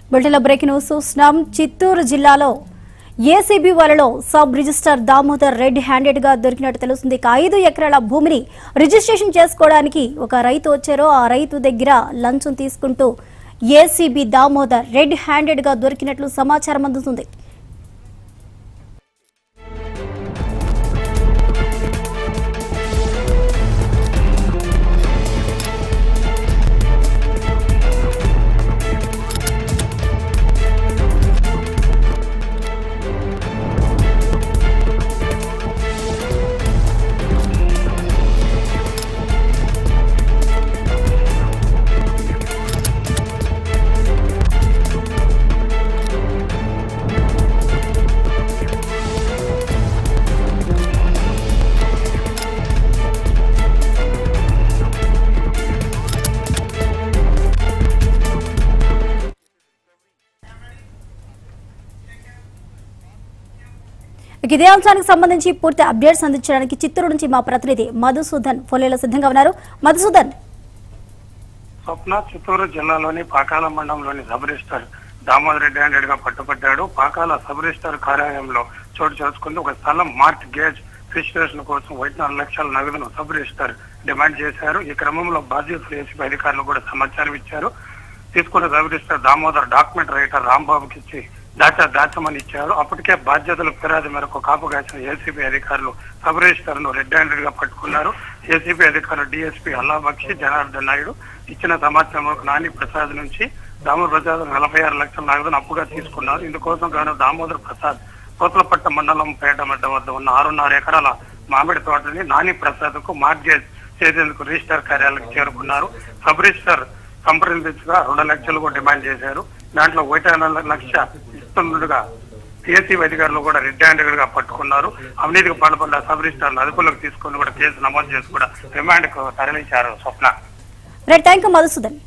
బులెటిన్లో breaking news చూస్తున్నాం చిత్తూరు జిల్లాలో ఏసీబీ వలలో sub register Damodar red handed గా దొరికినట్టు తెలుస్తుంది ఇక ఐదు ఎకరాల భూమిని రిజిస్ట్రేషన్ చేసుకోవడానికి ఒక రైతు వచ్చారో ఆ రైతు దగ్గర లంచం తీసుకుంటూ ఏసీబీ దామోదర్ రెడ్ హ్యాండెడ్ గా దొరికినట్లు సమాచారం అందుతుంది ఇక ఇదే అంశానికి సంబంధించి పూర్తి అప్డేట్స్ అందించడానికి చిత్తూరు నుంచి మా ప్రతినిధి మధుసూదన్ ఫోన్లో సిద్ధంగా ఉన్నారు మధుసూదన్ స్వప్న చిత్తూరు జిల్లాలోని పాకాల మండలంలోని sub register Damodar Reddy handed గా పట్టుబడ్డాడు పాకాల సబ్ రిజిస్టర్ కార్యాలయంలో చోటు చేసుకుంది ఒక స్థలం మార్క్ గేజ్ రిజిస్ట్రేషన్ కోసం ఒకటి నాలుగు లక్షల నగదును సబ్ రిజిస్టర్ డిమాండ్ చేశారు ఈ క్రమంలో బాధ్యతలు ఏసీబీ అధికారులు కూడా సమాచారం ఇచ్చారు తీసుకున్న sub register Damodar document writer రాంబాబుకి ఇచ్చి దాచా దాచమని ఇచ్చారు అప్పటికే బాధ్యతలు ఫిర్యాదు మేరకు కాపు కాసిన ఏసీబీ అధికారులు సబ్ రిజిస్టర్ ను రెడ్ హ్యాండెడ్ గా పట్టుకున్నారు ఏసీబీ అధికారులు డిఎస్పీ అల్లాబక్షి జనార్దన్ నాయుడు ఇచ్చిన సమాచారం మేరకు నాని ప్రసాద్ నుంచి దామోదర్ ప్రసాద్ నలభై ఆరు లక్షల నగదును అప్పుగా తీసుకున్నారు ఇందుకోసం గాను దామోదర్ ప్రసాద్ కోతలపట్ట మండలం పేట మడ్డ వద్ద ఉన్న ఆరున్నర ఎకరాల మామిడి తోటని నాని ప్రసాద్ కు మార్గేజ్ చేసేందుకు రిజిస్టర్ కార్యాలయానికి చేరుకున్నారు సబ్ రిజిస్టర్ సంప్రదించగా రెండు లక్షలు కూడా డిమాండ్ చేశారు దాంట్లో ఒకటి లక్ష ఇస్తుండగా ఏసీ అధికారులు కూడా రెడ్ హ్యాండెడ్ గా పట్టుకున్నారు అవినీతికి పాల్పడ్డ సబ్ రిజిస్టర్ అదుపులోకి తీసుకుని కూడా కేసు నమోదు చేసి కూడా రిమాండ్ కు తరలించారు Swapna right thank you Madhusudan